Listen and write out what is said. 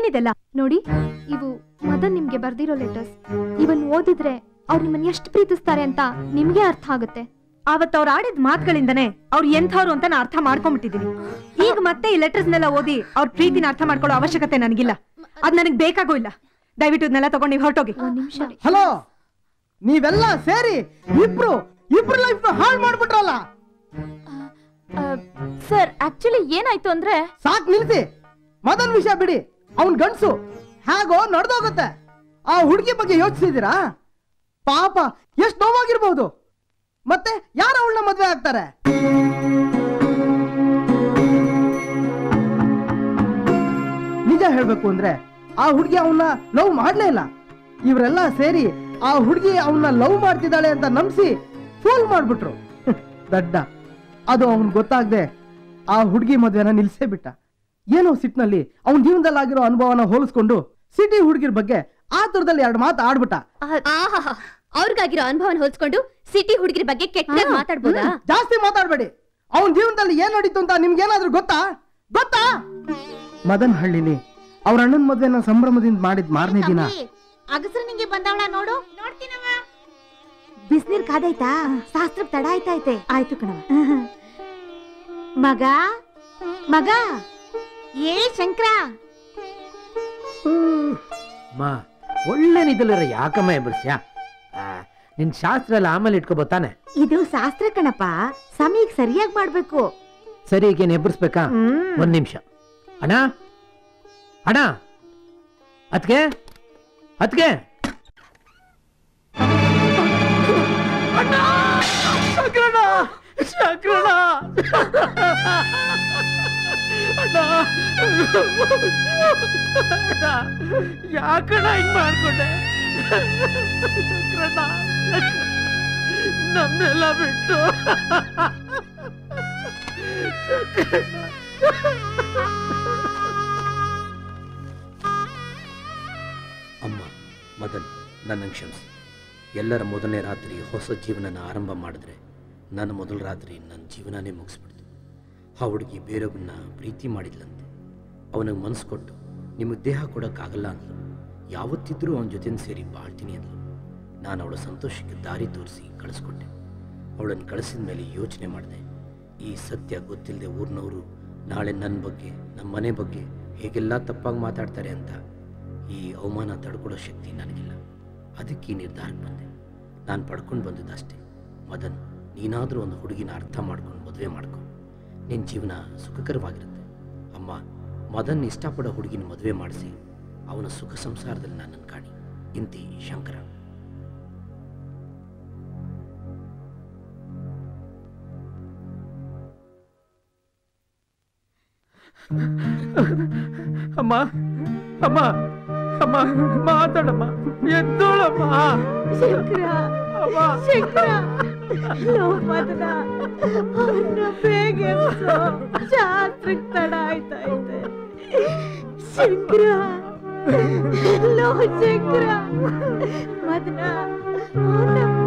ಇದೆಲ್ಲ ನೋಡಿ ಇವು ಮದನ್ ನಿಮ್ಗೆ ಬರ್ದಿರೋ ಲೆಟರ್ಸ್ ಇವನ್ ಓದಿದ್ರೆ ಅವ್ರು ನಿಮ್ಮನ್ನ ಎಷ್ಟು ಪ್ರೀತಿಸ್ತಾರೆ ಅಂತ ನಿಮ್ಗೆ ಅರ್ಥ ಆಗುತ್ತೆ ಅವತ್ತು ಅವ್ರು ಆಡಿದ ಮಾತುಗಳಿಂದನೇ ಅವ್ರು ಎಂಥವ್ರು ಅಂತ ನಾ ಅರ್ಥ ಮಾಡ್ಕೊಂಡ್ಬಿಟ್ಟಿದೀನಿ ಈಗ ಮತ್ತೆ ಈ ಲೆಟರ್ಸ್ನೆಲ್ಲ ಓದಿ ಅವ್ರ ಪ್ರೀತಿನ ಅರ್ಥ ಮಾಡ್ಕೊಳ್ಳೋ ಅವಶ್ಯಕತೆ ನನಗಿಲ್ಲ ಅದ್ ನನಗೆ ಬೇಕಾಗೂ ಇಲ್ಲ ದಯವಿಟ್ಟು ಇದನ್ನೆಲ್ಲ ತಗೊಂಡು ನೀವು ಹೊರಟೋಗಿ ಒಂದ್ ನಿಮಿಷ ಹಲೋ ನೀವೆಲ್ಲ ಸೇರಿ ಇಬ್ರು ಇಬ್ರು ಲೈಫ್ ಹಾಳು ಮಾಡ್ಬಿಟ್ರಲ್ಲ ಸರ್ ಆಕ್ಚುಲಿ ಏನಾಯ್ತು ಅಂದ್ರೆ ಸಾಕ್ ನಿಲ್ಸಿ ಮದನ್ ವಿಷಯ ಬಿಡಿ ಅವನ್ ಗಂಡ್ಸು ಹೇಗೋ ನಡೆದೋಗುತ್ತೆ ಆ ಹುಡುಗಿ ಬಗ್ಗೆ ಯೋಚಿಸಿದೀರಾ ಪಾಪ ಎಷ್ಟು ನೋವಾಗಿರ್ಬಹುದು ಮತ್ತೆ ಯಾರ ಅವಳನ್ನ ಮದ್ವೆ ಆಗ್ತಾರೆ ನಿಜ ಹೇಳ್ಬೇಕು ಅಂದ್ರೆ ಆ ಹುಡುಗಿ ಅವನ್ನ ಲವ್ ಮಾಡ್ಲೇ ಇಲ್ಲ ಇವರೆಲ್ಲ ಸೇರಿ ಆ ಹುಡುಗಿ ಅವನ್ನ ಲವ್ ಮಾಡ್ತಿದ್ದಾಳೆ ಅಂತ ನಂಬಿಸಿ ಫೋನ್ ಮಾಡ್ಬಿಟ್ರು ದಡ್ಡ ಅದು ಅವನ್ ಗೊತ್ತಾಗ್ದೆ ಆ ಹುಡುಗಿ ಮದ್ವೆನ ನಿಲ್ಸೇ ಬಿಟ್ಟ ಏನೋ ಸಿಟ್ನಲ್ಲಿ ಅವನ ಜೀವನದಲ್ಲಾಗಿರೋ ಅನುಭವನ ಹೋಲಿಸ್ಕೊಂಡು ಸಿಟಿ ಹುಡುಗಿರ್ ಬಗ್ಗೆ ಆ ತರದಲ್ಲಿ ಎರಡು ಮಾತು ಆಡ್ಬಿಟ್ಟ ಆಹಾ ಅವ್ರಿಗಾಗಿರೋ ಅನುಭವನ ಹೋಲ್ಸ್ಕೊಂಡು ಸಿಟಿ ಹುಡುಗಿರ ಬಗ್ಗೆ ಕೆಟ್ಟದಾಗ ಮಾತಾಡ್ಬೋದಾ ಹ್ಮ್, ಜಾಸ್ತಿ ಮಾತಾಡ್ಬೇಡಿ ಅವನ ಜೀವನದಲ್ಲಿ ಏನ್ ನಡೀತು ಅಂತ ನಿಮ್ಗೇನಾದ್ರೂ ಗೊತ್ತಾ ಗೊತ್ತಾ ಮದನ್ ಹಳ್ಳಿಲಿ ಅವ್ರ ಅಣ್ಣನ ಮದ್ವೆನ ಸಂಭ್ರಮದಿಂದ ಮಾಡಿದ್ ಮಾರನೇ ದಿನ ಅಗಸ್ರು ನಿಂಗೆ ಬಂದವಳ ನೋಡು ನೋಡ್ತೀನವ ಬಿಸ್ನೀರ್ ಕಾದೈತಾ ಶಾಸ್ತ್ರಕ್ ತಡ ಆಯ್ತಾಯ್ತೆ ಆಯ್ತು ಕಣವ ಮಗ ಮಗ ಏ ಶಂಕರ ಮಾ ಒಳ್ಳೆ ನಿದ್ದಲಿರ ಯಾಕಮ್ಮ ಎಬ್ಬರ್ಸ್ಯಾ ನಿನ್ ಶಾಸ್ತ್ರ ಎಲ್ಲ ಆಮೇಲೆ ಇಟ್ಕೋಬೋ ತಾನೆ ಇದು ಶಾಸ್ತ್ರ ಕಣಪ್ಪ ಸಮಯಕ್ ಸರಿಯಾಗಿ ಮಾಡ್ಬೇಕು ಸರಿ ಈಗೇನು ಎಬ್ಬರಿಸ್ಬೇಕಾ ಹ್ಮ್. ಒಂದ್ ನಿಮಿಷ ಅಣ್ಣ ಅಣ್ಣ ಅತ್ಗೆ ಅತ್ಗೆ ಶಂಕರಣ್ಣ ಶಂಕರಣ್ಣ ಯಾಕಣ್ಣ ಹಿಂಗ್ ಮಾಡ್ಕೊಂಡೆ ಶಂಕರಣ್ಣ ನಮ್ನೆಲ್ಲ ಬಿಟ್ಟು ಅಮ್ಮ ಮದನ್ ನನ್ನನ್ನು ಕ್ಷಮಿಸಿ ಎಲ್ಲರ ಮೊದಲನೇ ರಾತ್ರಿ ಹೊಸ ಜೀವನನ ಆರಂಭ ಮಾಡಿದ್ರೆ ನನ್ನ ಮೊದಲ ರಾತ್ರಿ ನನ್ನ ಜೀವನನೇ ಮುಗಿಸ್ಬಿಡ್ತು ಆ ಹುಡುಗಿ ಬೇರೊಬ್ಬನ್ನ ಪ್ರೀತಿ ಮಾಡಿದ್ಲಂತೆ ಅವನಿಗೆ ಮನಸ್ಸು ಕೊಟ್ಟು ನಿಮಗೆ ದೇಹ ಕೊಡೋಕ್ಕಾಗಲ್ಲ ಅಂದ್ಲು ಯಾವತ್ತಿದ್ರೂ ಅವನ ಜೊತೆ ಸೇರಿ ಬಾಳ್ತೀನಿ ಅಂದ್ಲು ನಾನು ಅವಳ ಸಂತೋಷಕ್ಕೆ ದಾರಿ ತೋರಿಸಿ ಕಳಿಸ್ಕೊಟ್ಟೆ ಅವಳನ್ನು ಕಳಿಸಿದ ಮೇಲೆ ಯೋಚನೆ ಮಾಡಿದೆ ಈ ಸತ್ಯ ಗೊತ್ತಿಲ್ಲದೆ ಊರಿನವರು ನಾಳೆ ನನ್ನ ಬಗ್ಗೆ ನಮ್ಮ ಮನೆ ಬಗ್ಗೆ ಹೇಗೆಲ್ಲ ತಪ್ಪಾಗಿ ಮಾತಾಡ್ತಾರೆ ಅಂತ ಈ ಅವಮಾನ ತಡ್ಕೊಳ್ಳೋ ಶಕ್ತಿ ನನಗಿಲ್ಲ ಅದಕ್ಕೆ ಈ ನಿರ್ಧಾರಕ್ಕೆ ಬಂದೆ ನಾನು ಪಡ್ಕೊಂಡು ಬಂದದ್ದಷ್ಟೇ ಮದನ್ ನೀನಾದರೂ ಒಂದು ಹುಡುಗಿನ ಅರ್ಥ ಮಾಡ್ಕೊಂಡು ಮದುವೆ ಮಾಡ್ಕೊ ನಿನ್ನ ಜೀವನ ಸುಖಕರವಾಗಿರುತ್ತೆ ಅಮ್ಮ ಮದನ್ ಇಷ್ಟಪಡೋ ಹುಡುಗಿನ ಮದುವೆ ಮಾಡಿಸಿ ಅವನ ಸುಖ ಸಂಸಾರದಲ್ಲಿ ನನ್ನನ್ನು ಕಾಣಿ ಇಂತಿ ಶಂಕರ ಅಮ್ಮ ಅಮ್ಮ ಅಮ್ಮ ಮಾತಾಡಮ್ಮ ಎದ್ದೋಳಮ್ಮ ಶಂಕರ ಅಮ್ಮ ಶಂಕರ ಲೋ ಮದನ ಅವ್ರನ್ನ ಬೇಗ ಎಬ್ಸು. ಶಾಸ್ತ್ರಕ್ ತಡ ಆಯ್ತಾಯ್ತೆ ಶಂಕರ ಲೋ ಶಂಕರ ಮದನ ಅವ್ನ